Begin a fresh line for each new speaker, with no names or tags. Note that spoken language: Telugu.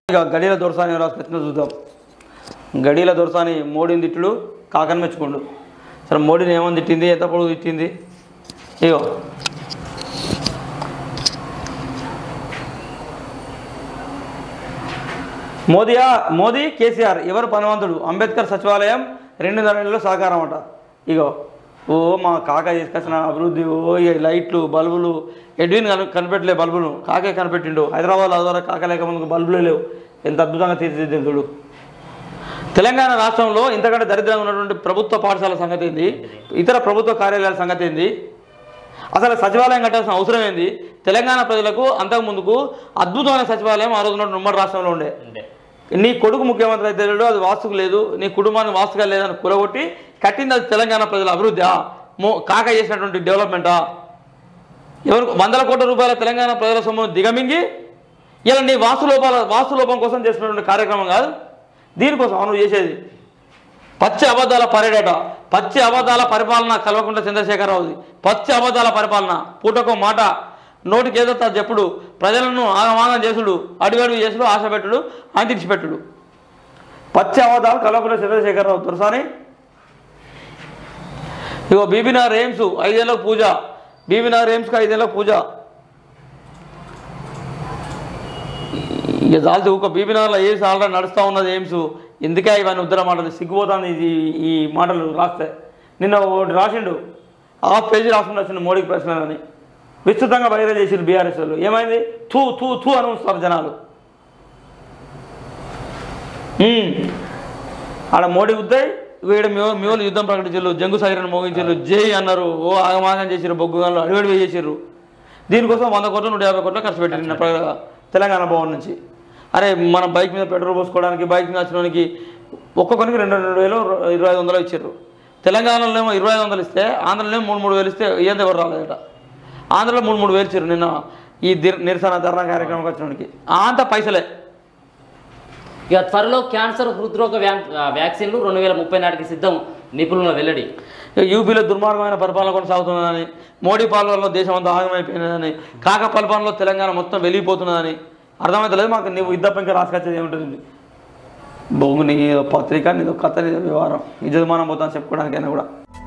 ఇక గడియల దొరసాని రాసుకొచ్చిన చూద్దాం గడియల దొరసాని మోడీని తిట్టుడు కాకని మెచ్చుకోండు సరే మోడీని ఏమని తిట్టింది ఎంత పొడుగు తిట్టింది ఇగో మోదీయా మోదీ కేసీఆర్ ఎవరు పనవంతుడు అంబేద్కర్ సచివాలయం రెండు నెలల్లో సహకారం అట ఇగో ఓ మా కాక తీసుకొచ్చిన అభివృద్ధి ఓ ఈ లైట్లు బల్బులు ఎడ్విన్ కను కనిపెట్టలే బల్బులు కాకే కనిపెట్టిండు హైదరాబాద్లో అదొర కాక లేక ముందుకు బల్బులే లేవు ఎంత అద్భుతంగా తీర్చిదిద్దాడు చూడు తెలంగాణ రాష్ట్రంలో ఇంతకంటే దరిద్రంగా ఉన్నటువంటి ప్రభుత్వ పాఠశాల సంగతి ఏంది ఇతర ప్రభుత్వ కార్యాలయాల సంగతి ఏంది అసలు సచివాలయం కట్టాల్సిన అవసరం ఏంది తెలంగాణ ప్రజలకు అంతకుముందుకు అద్భుతమైన సచివాలయం ఆ రోజు ఉన్నటువంటి ఉమ్మడి రాష్ట్రంలో ఉండే
ఉండే
నీ కొడుకు ముఖ్యమంత్రి అయితే లేడు అది వాస్తుకు లేదు నీ కుటుంబానికి వాస్తుగా లేదని కూరగొట్టి కట్టింది అది తెలంగాణ ప్రజల అభివృద్ధి మో కాక చేసినటువంటి డెవలప్మెంటా ఎవరు వందల కోట్ల రూపాయల తెలంగాణ ప్రజల సొమ్మును దిగమింగి ఇలా నీ వాస్తు లోపాల వాస్తు లోపం కోసం చేసినటువంటి కార్యక్రమం కాదు దీనికోసం నువ్వు చేసేది పచ్చి అబద్ధాల పర్యటట పచ్చి అబద్ధాల పరిపాలన కల్వకుంట్ల చంద్రశేఖరరావుది పచ్చి అబద్ధాల పరిపాలన పూటకో మాట నోటికి ఏదో తా చెప్పుడు ప్రజలను ఆగమాగం చేసుడు అడుగడుగు చేసుడు ఆశ పెట్టుడు అంతించిపెట్టుడు పచ్చి అబద్ధాలు కల్వకుంట్ల చంద్రశేఖరరావు తులసాని ఇగో బీబీనార్ ఎయిమ్స్ ఐదేళ్ళకు పూజ బీబీనార్ ఎయిమ్స్కి ఐదేళ్ళకు పూజ ఇక చాలు ఒక బీబీనార్లో ఏమ్స్ ఆల్రెడీ నడుస్తూ ఉన్నది ఎయిమ్స్ ఎందుకే ఇవన్నీ ఉద్దర మాటలు సిగ్గుపోతుంది ఇది ఈ మాటలు రాస్తే నిన్న ఒకటి రాసిండు హాఫ్ పేజీ రాసుకుని వచ్చిండు మోడీకి ప్రశ్నలని విస్తృతంగా బహిరంగ చేసిండు బీఆర్ఎస్ వాళ్ళు ఏమైంది తూ తూ తూ అని ఉంచుతారు జనాలు ఉమ్. ఆడ మోడీ ఉద్దయ్ వీడు మీ మీ వాళ్ళు యుద్ధం ప్రకటించారు జంగు సైరన్ మోగించారు జై అన్నారు ఓ ఆగమాగం చేసిర్రు బొగ్గుగాలు అడివడి వేసేసారు దీనికోసం వంద కోట్లు నూట యాభై కోట్లు ఖర్చు పెట్టారు నిన్న ప్ర- తెలంగాణ భవన్ నుంచి అరే మన బైక్ మీద పెట్రోల్ పోసుకోవడానికి బైక్ మీద వచ్చినోనికి ఒక్కొక్కరికి రెండు రెండు వేలు ఇరవై ఐదు వందలు ఇచ్చారు తెలంగాణలో ఏమో ఇరవై ఐదు వందలు ఇస్తే ఆంధ్రలో మూడు మూడు వేలు ఇస్తే ఏంది ఎవరు రాలేదట ఆంధ్రలో మూడు మూడు వేలు ఇచ్చారు నిన్న ఈ దిర్- నిరసన ధర్నా కార్యక్రమంకి వచ్చినోనికి అంత పైసలే
ఇక త్వరలో క్యాన్సర్ హృద్రోగ వ్యా- ఆ, వ్యాక్సిన్లు రెండు వేల ముప్పై నాటికి సిద్ధం నిపుణుల వెల్లడి
ఇక యూపీలో దుర్మార్గమైన పరిపాలన కొనసాగుతున్నదని మోడీ పాలనలో దేశం అంతా ఆగమైపోయినదని కాక పరిపాలనలో తెలంగాణ మొత్తం వెళ్ళిపోతున్నదని అర్థమవుతలేదు మాకు నీవు యుద్ధం ఇంకా రాసుకొచ్చేది ఏముంటుంది బొంగు నీ పత్రిక నీదో కథ నీదో వ్యవహారం ఇది మనం పోతాను చెప్పుకోవడానికైనా కూడా